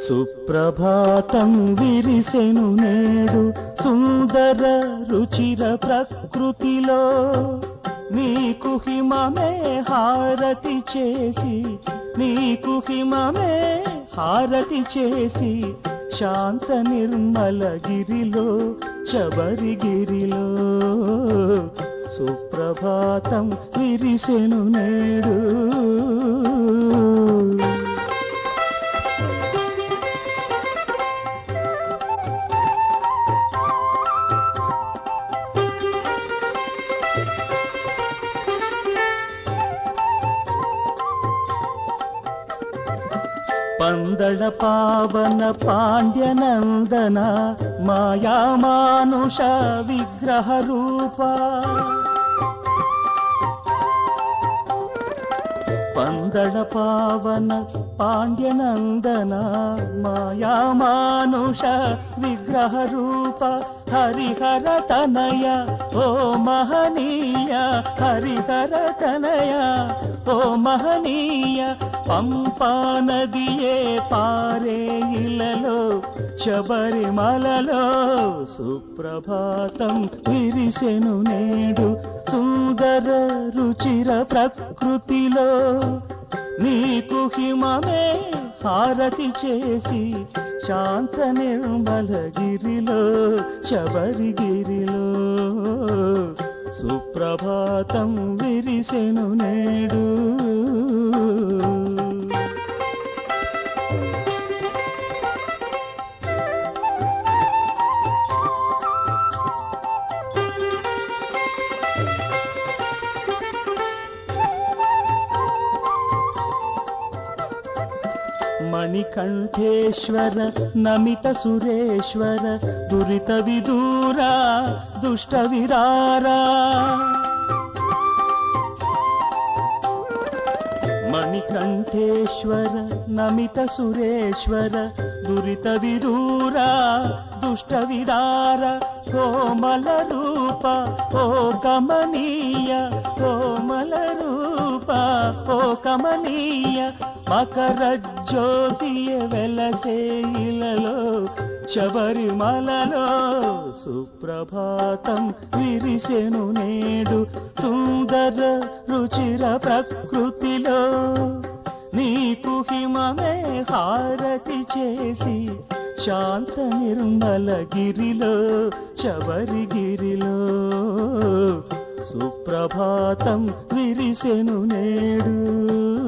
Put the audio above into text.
సుప్రభాతం విరిసెను నేడు సుందర రుచిర ప్రకృతిలో నీకు హిమమే హారతి చేసి నీకు హిమమే హారతి చేసి శాంత నిర్మల గిరిలో శబరిగిరిలో సుప్రభాతం విరిసెను నేడు పందళ పావన పాండ్యనందన మాయామానుష విగ్రహ రూప పందళ పావన పాండ్యనందన మాయామానుష విగ్రహ రూప హరిహర తనయ ఓ మహనీయ హరిహర తనయ ఓ మహనీయ పంపా నదియే పారే ఇలలో శబరిమలలో సుప్రభాతం విరిసెను నేడు సుందర రుచిర ప్రకృతిలో నీకు హిమమే హారతి చేసి శాంత నిర్మల గిరిలో శబరిగిరిలో సుప్రభాతం విరిసెను నేడు మణికంఠేశ్వర నమిత సురేశ్వర దురిత విదూరా దుష్ట విరారా మణికంఠేశ్వర నమిత సురేశ్వర దురిత విదూరా దుష్ట విదార కోమల రూప ఓ కమనీయ కోమల రూప ఓ కమనీయ మకర జ్యోతియ వెలసే ఇలలో శబరిమలలో సుప్రభాతం విరిసెను నేడు సుందర రుచిర ప్రకృతిలో నీకు హిమమే హారతి చేసి శాంత నిర్మల గిరిలో శబరిగిరిలో సుప్రభాతం విరిసెను నేడు